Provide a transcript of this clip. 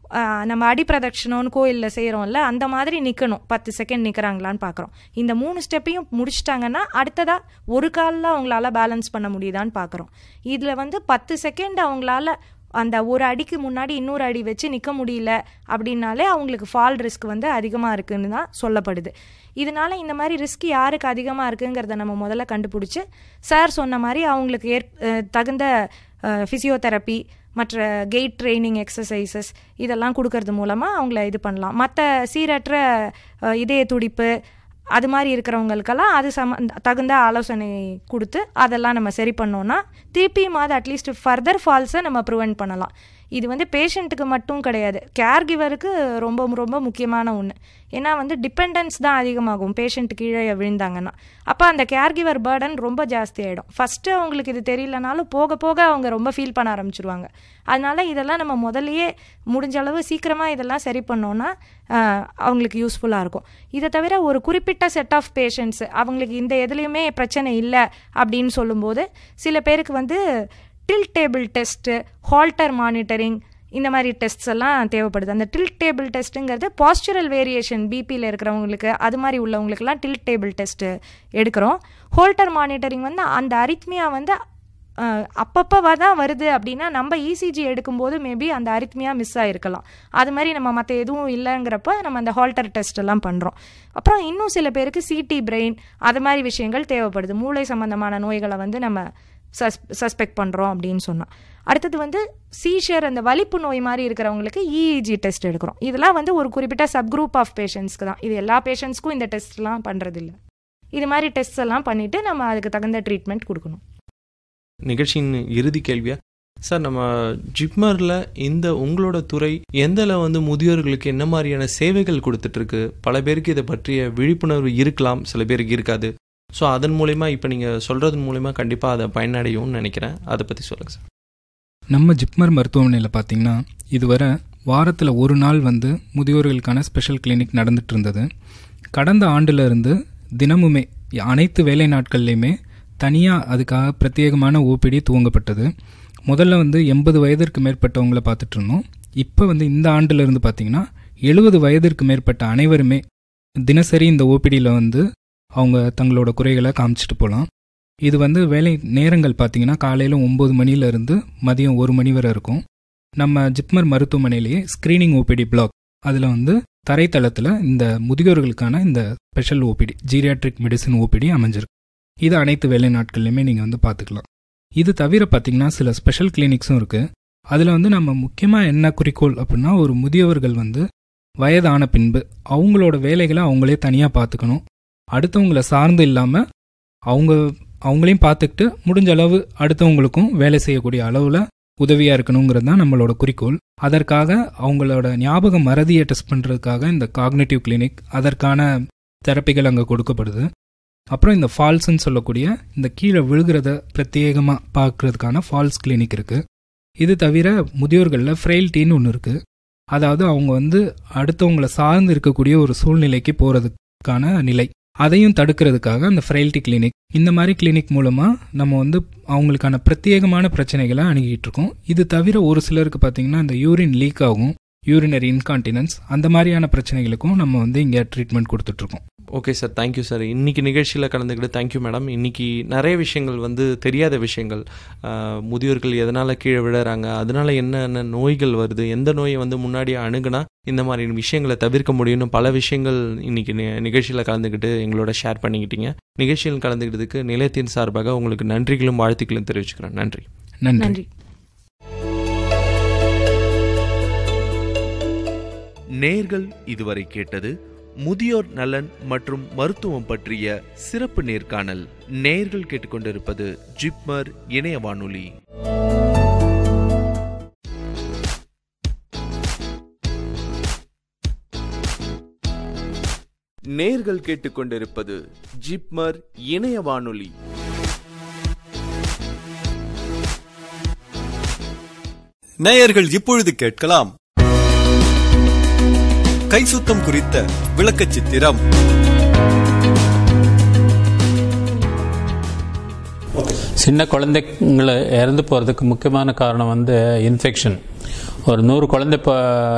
ஆஹ், நம்ம அடிப்பிரதட்சணம்னு கோயிலில் செய்கிறோம்ல அந்த மாதிரி நிற்கணும் பத்து செகண்ட் நிற்கிறாங்களான்னு பார்க்குறோம் இந்த மூணு ஸ்டெப்பையும் முடிச்சிட்டாங்கன்னா அடுத்ததாக ஒரு காலில் அவங்களால பேலன்ஸ் பண்ண முடியுதான்னு பார்க்குறோம் இதில் வந்து பத்து செகண்ட் அவங்களால அந்த ஒரு அடிக்கு முன்னாடி இன்னொரு அடி வச்சு நிற்க முடியல அப்படின்னாலே அவங்களுக்கு ஃபால் ரிஸ்க் வந்து அதிகமாக இருக்குன்னு தான் சொல்லப்படுது இதனால இந்த மாதிரி ரிஸ்க் யாருக்கு அதிகமாக இருக்குங்கிறத நம்ம முதல்ல கண்டுபிடிச்சி சார் சொன்ன மாதிரி அவங்களுக்கு ஏற் அஹ் தகுந்த ஃபிசியோதெரப்பி மற்ற கெயிட் ட்ரைனிங் எக்ஸசைசஸ் இதெல்லாம் கொடுக்கறது மூலமாக அவங்கள இது பண்ணலாம் மற்ற சீரற்ற அஹ், இதய துடிப்பு அது மாதிரி இருக்கிறவங்களுக்கெல்லாம் அது சம தகுந்த ஆலோசனை கொடுத்து அதெல்லாம் நம்ம சரி பண்ணோம்னா திருப்பியும் அது அட்லீஸ்ட் ஃபர்தர் ஃபால்ஸை நம்ம ப்ரிவெண்ட் பண்ணலாம் இது வந்து பேஷண்ட்டுக்கு மட்டும் கிடையாது கேர் கிவருக்கு ரொம்ப ரொம்ப முக்கியமான ஒன்று ஏன்னா வந்து டிபெண்டன்ஸ் தான் அதிகமாகும் பேஷண்ட் கீழே விழுந்தாங்கன்னா அப்போ அந்த கேர் கிவர் பேர்டன் ரொம்ப ஜாஸ்தி ஆகிடும் ஃபஸ்ட்டு அவங்களுக்கு இது தெரியலனாலும் போக போக அவங்க ரொம்ப ஃபீல் பண்ண ஆரம்பிச்சிருவாங்க அதனால இதெல்லாம் நம்ம முதல்லயே முடிஞ்ச அளவு சீக்கிரமாக இதெல்லாம் சரி பண்ணோன்னா ஆஹ், அவங்களுக்கு யூஸ்ஃபுல்லாக இருக்கும் இதை தவிர ஒரு குறிப்பிட்ட செட் ஆஃப் பேஷண்ட்ஸ் அவங்களுக்கு இந்த எதுலேயுமே பிரச்சனை இல்லை அப்படின்னு சொல்லும்போது சில பேருக்கு வந்து tilt table test holter monitoring இந்த மாதிரி டெஸ்ட்ஸ் எல்லாம் தேவைப்படுது அந்த டில் டேபிள் டெஸ்ட்டுங்கிறது பாஸ்டுரல் வேரியேஷன் பிபியில் இருக்கிறவங்களுக்கு அது மாதிரி உள்ளவங்களுக்குலாம் டில் டேபிள் டெஸ்ட்டு எடுக்கிறோம் ஹோல்டர் மானிட்டரிங் வந்து அந்த அரித்மியா வந்து அஹ், அப்பப்போ தான் வருது அப்படின்னா நம்ம இசிஜி எடுக்கும்போது மேபி அந்த அரித்மியா மிஸ் ஆகிருக்கலாம் அது மாதிரி நம்ம மற்ற எதுவும் இல்லைங்கிறப்ப நம்ம அந்த ஹால்டர் டெஸ்ட் எல்லாம் பண்ணுறோம் அப்புறம் இன்னும் சில பேருக்கு சிடி பிரெயின் அது மாதிரி விஷயங்கள் தேவைப்படுது மூளை சம்பந்தமான நோய்களை வந்து நம்ம சஸ் சஸ்பெக்ட் பண்ணுறோம் அப்படின்னு சொன்னோம் அடுத்தது வந்து சீஷர் அந்த வலிப்பு நோய் மாதிரி இருக்கிறவங்களுக்கு இஇஜி டெஸ்ட் எடுக்கிறோம் இதெல்லாம் வந்து ஒரு குறிப்பிட்ட சப் குரூப் ஆஃப் பேஷண்ட்ஸ்க்கு தான் இது எல்லா பேஷண்ட்ஸ்க்கும் இந்த டெஸ்ட்லாம் பண்ணுறதில்ல இது மாதிரி டெஸ்ட்ஸ் எல்லாம் பண்ணிவிட்டு நம்ம அதுக்கு தகுந்த ட்ரீட்மெண்ட் கொடுக்கணும் நிகழ்ச்சியின் இறுதி கேள்வியா சார் நம்ம ஜிப்மரில் இந்த உங்களோட துறை எந்த அளவு வந்து முதியோர்களுக்கு என்ன மாதிரியான சேவைகள் கொடுத்துட்டு இருக்கு பல பேருக்கு இதை பற்றிய விழிப்புணர்வு இருக்கலாம் சில பேருக்கு இருக்காது ஸோ அதன் மூலயமா இப்போ நீங்கள் சொல்கிறதன் மூலயமா கண்டிப்பாக அதை பயனடையும்னு நினைக்கிறேன் அதை பற்றி சொல்லுங்கள் சார் நம்ம ஜிப்மர் மருத்துவமனையில் பார்த்தீங்கன்னா இதுவரை வாரத்தில் ஒரு நாள் வந்து முதியோர்களுக்கான ஸ்பெஷல் கிளினிக் நடந்துட்டு இருந்தது கடந்த ஆண்டுல இருந்து தினமுமே அனைத்து வேலை நாட்கள்லையுமே தனியாக அதுக்காக பிரத்யேகமான ஓபிடி துவங்கப்பட்டது முதல்ல வந்து எண்பது வயதிற்கு மேற்பட்டவங்களை பார்த்துட்டு இருந்தோம் இப்போ வந்து இந்த ஆண்டுல இருந்து பார்த்தீங்கன்னா எழுபது வயதிற்கு மேற்பட்ட அனைவருமே தினசரி இந்த ஓபிடியில் வந்து அவங்க தங்களோட குறைகளை காமிச்சிட்டு போகலாம் இது வந்து வேலை நேரங்கள் பார்த்தீங்கன்னா காலையில் ஒம்பது மணிலேருந்து மதியம் ஒரு மணி வரை இருக்கும் நம்ம ஜிப்மர் மருத்துவமனையிலேயே ஸ்க்ரீனிங் ஓபிடி பிளாக் அதில் வந்து தரைத்தளத்தில் இந்த முதியோர்களுக்கான இந்த special OPD geriatric medicine OPD அமைஞ்சிருக்கு இது அனைத்து வேலை நாட்கள்லையுமே நீங்கள் வந்து பார்த்துக்கலாம் இது தவிர பார்த்தீங்கன்னா சில ஸ்பெஷல் கிளினிக்ஸும் இருக்குது அதில் வந்து நம்ம முக்கியமாக என்ன குறிக்கோள் அப்படின்னா ஒரு முதியவர்கள் வந்து வயதான பின்பு அவங்களோட வேலைகளை அவங்களே தனியாக பார்த்துக்கணும் அடுத்தவங்கள சார்ந்து இல்லாமல் அவங்க அவங்களையும் பார்த்துக்கிட்டு முடிஞ்ச அளவு அடுத்தவங்களுக்கும் வேலை செய்யக்கூடிய அளவில் உதவியாக இருக்கணுங்கிறது தான் நம்மளோட குறிக்கோள் அதற்காக அவங்களோட ஞாபக மறதியை டெஸ்ட் பண்ணுறதுக்காக இந்த காக்னேட்டிவ் கிளினிக் அதற்கான தெரப்பிகள் அங்கே கொடுக்கப்படுது அப்புறம் இந்த ஃபால்ஸ்ன்னு சொல்லக்கூடிய இந்த கீழே விழுகிறத பிரத்யேகமாக பார்க்கறதுக்கான ஃபால்ஸ் கிளினிக் இருக்குது இது தவிர முதியோர்களில் ஃப்ரெயில்ட்டின்னு ஒன்று இருக்குது அதாவது அவங்க வந்து அடுத்தவங்களை சார்ந்து இருக்கக்கூடிய ஒரு சூழ்நிலைக்கு போகிறதுக்கான நிலை அதையும் தடுக்கிறதுக்காக அந்த ஃப்ரெயில்ட்டி கிளினிக் இந்த மாதிரி கிளினிக் மூலமாக நம்ம வந்து அவங்களுக்கான பிரத்யேகமான பிரச்சனைகளை அணுகிட்டு இருக்கோம் இது தவிர ஒரு சிலருக்கு பார்த்தீங்கன்னா இந்த யூரின் லீக் ஆகும் யூரினரி இன்கான்டினன்ஸ் அந்த மாதிரியான பிரச்சனைகளுக்கும் நம்ம வந்து இங்கே ட்ரீட்மெண்ட் கொடுத்துட்ருக்கோம் ஓகே சார் தேங்க்யூ சார் இன்னைக்கு நிகழ்ச்சியில் கலந்துக்கிட்டு தேங்க்யூ மேடம் இன்னைக்கு நிறைய விஷயங்கள் வந்து தெரியாத விஷயங்கள் ஆஹ், முதியோர்கள் எதனால் கீழே விழுறாங்க அதனால என்னென்ன நோய்கள் வருது எந்த நோயை வந்து முன்னாடியே அணுகுனா இந்த மாதிரி விஷயங்களை தவிர்க்க முடியும்னு பல விஷயங்கள் இன்னைக்கு நி- நிகழ்ச்சியில் கலந்துக்கிட்டு எங்களோட ஷேர் பண்ணிக்கிட்டீங்க நிகழ்ச்சியில் கலந்துக்கிட்டதுக்கு நிலையத்தின் சார்பாக உங்களுக்கு நன்றிகளும் வாழ்த்துக்களும் தெரிவிச்சுக்கிறேன் நன்றி நன்றி நன்றி நேர்கள் இதுவரை கேட்டது முதியோர் நலன் மற்றும் மருத்துவம் பற்றிய சிறப்பு நேர்காணல் நேர்கள் கேட்டுக்கொண்டிருப்பது ஜிப்மர் இணைய வானொலி நேர்கள் கேட்டுக்கொண்டிருப்பது ஜிப்மர் இணைய வானொலி நேயர்கள் இப்பொழுது கேட்கலாம் கை சுத்தம் குறித்த விளக்கச் சித்திரம் சின்ன குழந்தைங்களை இறந்து போகிறதுக்கு முக்கியமான காரணம் வந்து இன்ஃபெக்ஷன் ஒரு நூறு குழந்தை இப்போ